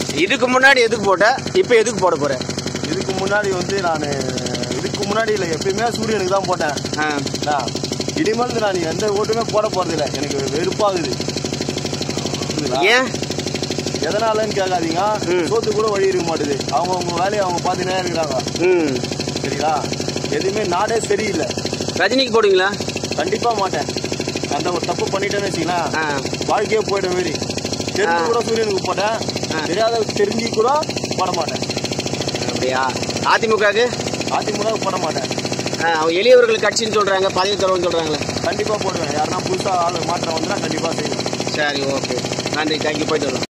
இதுக்கு முன்னாடி எதுக்கு போட்ட இப்போ எதுக்கு போட போற இதுக்கு முன்னாடி வந்து நான் இதுக்கு முன்னாடி இல்லை எப்பயுமே சூரியனுக்கு தான் போட்டேன் ஆ, என்ன? இனிமேல் நான் எந்த ஓட்டுமே போட போறதில்ல எனக்கு வெறுப்பாகுது புரியுதுங்களா? ஏன் எதனாலன்னு கேட்காதீங்க ம். சோத்து கூட வழி இருக்க மாட்டுது அவங்க அவங்க வேலையை அவங்க பார்த்துனே இருக்கிறாங்க ம் சரிங்களா எதுவுமே நாடே சரியில்லை ரஜினிக்கு போடுவீங்களா கண்டிப்பா மாட்டேன் அந்த ஒரு தப்பு பண்ணிட்டேன்னு வச்சுங்களேன் ஆ வாழ்க்கையே போயிடும் மாரி தெரிஞ்சு ஆ. கூட சூரியனுக்கு போட்டேன் ஆ. தெரியாத தெரிஞ்சு கூட போட மாட்டேன் அப்படியா அதிமுகவுக்கு அதிமுக போட மாட்டேன் ஆ, அவங்க எளியவர்கள் கட்சின்னு சொல்றாங்க பதவி தருவோம்னு சொல்றாங்களே கண்டிப்பா போடுவேன் யாருன்னா புதுசா ஆளு மாற்றம் வந்துன்னா கண்டிப்பா செய்வேன் சரி ஓகே நன்றி தேங்க்யூ போயிட்டு வரோம்